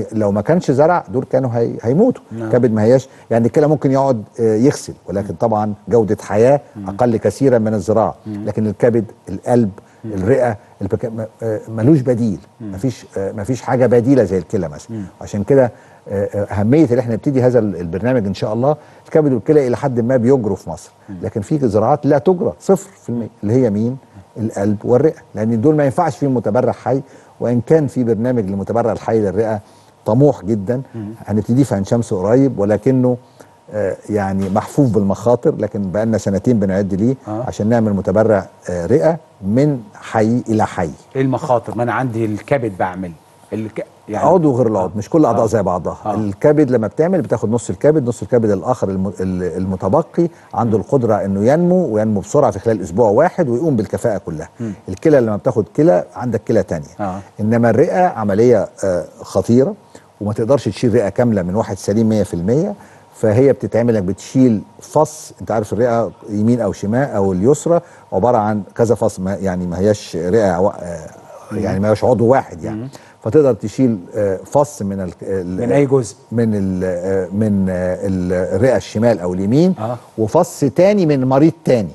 لو ما كانش زرع دول كانوا هي هيموتوا نعم. كبد ما هياش يعني الكلى ممكن يقعد آه، يغسل ولكن طبعا جوده حياه اقل كثيرا من الزراعه لكن الكبد القلب الرئه البك... م- آه، ملوش بديل مفيش آه، مفيش حاجه بديله زي الكلى مثلا عشان كده آه، آه، اهميه ان احنا نبتدي هذا ال- البرنامج ان شاء الله الكبد والكلى الى حد ما بيجروا في مصر لكن في زراعات لا تجرى صفر في المية اللي هي مين القلب والرئه لان دول ما ينفعش فيهم متبرع حي وان كان في برنامج للمتبرع الحي للرئه طموح جدا هنبتديه في عين شمس قريب ولكنه آه، يعني محفوف بالمخاطر لكن بقالنا سنتين بنعد ليه آه. عشان نعمل متبرع آه، رئه من حي الى حي ايه المخاطر ما انا عندي الكبد بعمل الك... يعني عضو غير العضو مش كل اعضاء آه. زي بعضها آه. الكبد لما بتعمل بتاخد نص الكبد نص الكبد الاخر الم- ال- المتبقي عنده القدره انه ينمو وينمو بسرعه في خلال اسبوع واحد ويقوم بالكفاءه كلها الكلى لما بتاخد كلى عندك كلى تانية آه. انما الرئه عمليه آه، خطيره وما تقدرش تشيل رئه كامله من واحد سليم 100% فهي بتتعمل انك بتشيل فص انت عارف الرئه يمين او شمال او اليسرى عباره عن كذا فص ما يعني ما هياش رئه وا- آه، يعني ما هياش عضو واحد يعني فتقدر تشيل آه، فص من ال- ال- من اي جزء من ال آه، من آه، الرئه الشمال او اليمين آه. وفص تاني من مريض تاني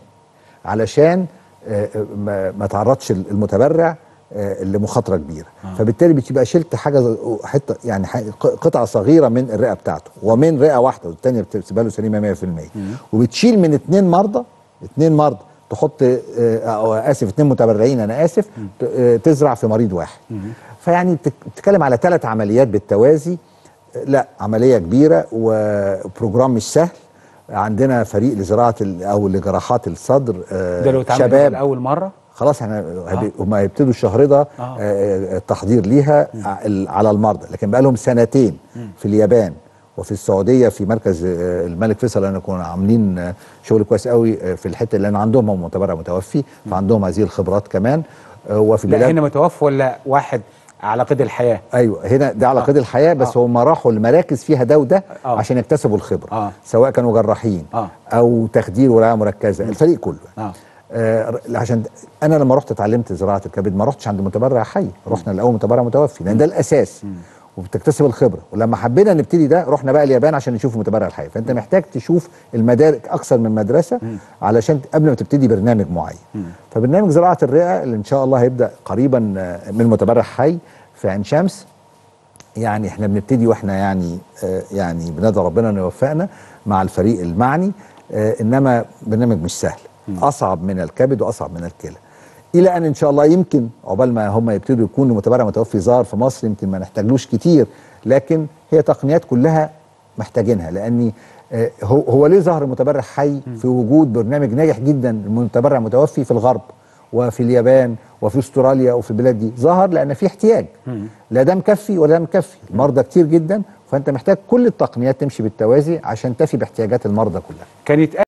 علشان آه، آه، ما, ما تعرضش المتبرع آه، لمخاطره كبيره فبالتالي بتبقى شلت حاجه ز- حته يعني ح- ق- قطعه صغيره من الرئه بتاعته ومن رئه واحده والثانيه بتسيبها له سليمه 100% وبتشيل من اثنين مرضى اثنين مرضى تحط آه، أو اسف اثنين متبرعين انا اسف ت- آه، تزرع في مريض واحد فيعني بتك- بتتكلم على ثلاث عمليات بالتوازي لا عمليه كبيره وبروجرام مش سهل عندنا فريق لزراعه ال- او لجراحات الصدر آه، ده لو اتعمل شباب اول مره خلاص احنا آه. هم هيبتدوا الشهر ده آه. آه. التحضير ليها ع- ال- على المرضى لكن بقى لهم سنتين في اليابان وفي السعوديه في مركز آه، الملك فيصل لان كنا عاملين آه، شغل كويس قوي آه، في الحته لان عندهم هم متبرع متوفي فعندهم هذه الخبرات كمان آه، وفي لا بلاد هنا متوفى ولا واحد على قيد الحياه ايوه هنا ده على آه. قيد الحياه بس آه. هم راحوا لمراكز فيها ده وده آه. عشان يكتسبوا الخبره آه. سواء كانوا جراحين آه. او تخدير ورعايه مركزه الفريق كله اه آه عشان انا لما رحت اتعلمت زراعه الكبد ما رحتش عند متبرع حي رحنا الاول متبرع متوفي لان ده الاساس وبتكتسب الخبره ولما حبينا نبتدي ده رحنا بقى اليابان عشان نشوف المتبرع الحي فانت محتاج تشوف المدارك اكثر من مدرسه علشان قبل ما تبتدي برنامج معين فبرنامج زراعه الرئه اللي ان شاء الله هيبدا قريبا آه، من متبرع حي في عين شمس يعني احنا بنبتدي واحنا يعني آه يعني بندعو ربنا انه يوفقنا مع الفريق المعني آه انما برنامج مش سهل اصعب من الكبد واصعب من الكلى الى ان ان شاء الله يمكن عقبال ما هم يبتدوا يكونوا متبرع متوفي ظاهر في مصر يمكن ما نحتاجلوش كتير لكن هي تقنيات كلها محتاجينها لاني آه هو هو ليه ظهر المتبرع حي في وجود برنامج ناجح جدا المتبرع متوفي في الغرب وفي اليابان وفي استراليا وفي البلاد دي ظهر لان في احتياج لا ده مكفي ولا ده مكفي المرضى كتير جدا فانت محتاج كل التقنيات تمشي بالتوازي عشان تفي باحتياجات المرضى كلها كان يتقال